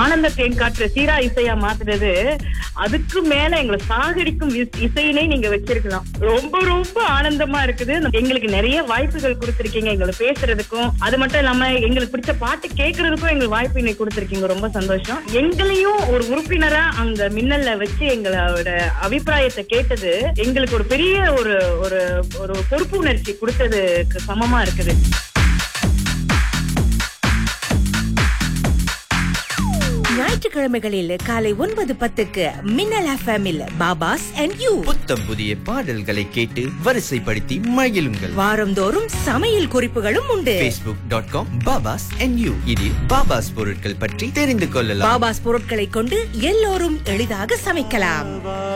ஆனந்த தேன்காற்று சீரா இசையா மாத்துறது அதுக்கு மேல எங்களை சாகடிக்கும் இஸ்- இசையினை நீங்க வச்சிருக்கலாம் ரொம்ப ரொம்ப ஆனந்தமா இருக்குது எங்களுக்கு நிறைய வாய்ப்புகள் கொடுத்திருக்கீங்க எங்களை பேசுறதுக்கும் அது மட்டும் இல்லாம எங்களுக்கு பிடிச்ச பாட்டு கேட்கறதுக்கும் எங்களுக்கு வாய்ப்பு இன்னைக்கு கொடுத்திருக்கீங்க ரொம்ப சந்தோஷம் எங்களையும் ஒரு உறுப்பினரா அந்த மின்னல்ல வச்சு எங்களோட அபிப்பிராயத்தை கேட்டது எங்களுக்கு ஒரு பெரிய ஒரு ஒரு ஒரு பொறுப்பு உணர்ச்சி கொடுத்ததுக்கு சமமா இருக்குது ஞாயிற்றுக்கிழமைகளில் காலை ஒன்பது பத்துக்கு மின்னல் எஃப்எம்மில் பாபாஸ் அண்ட் யூ புத்தம் புதிய பாடல்களை கேட்டு வரிசைப்படுத்தி மகிழுங்கள் வாரந்தோறும் சமையல் குறிப்புகளும் உண்டு facebook.com டாட் காம் பாபாஸ் yu இதில் பாபாஸ் பொருட்கள் பற்றி தெரிந்து கொள்ளலாம் பாபாஸ் பொருட்களை கொண்டு எல்லோரும் எளிதாக சமைக்கலாம்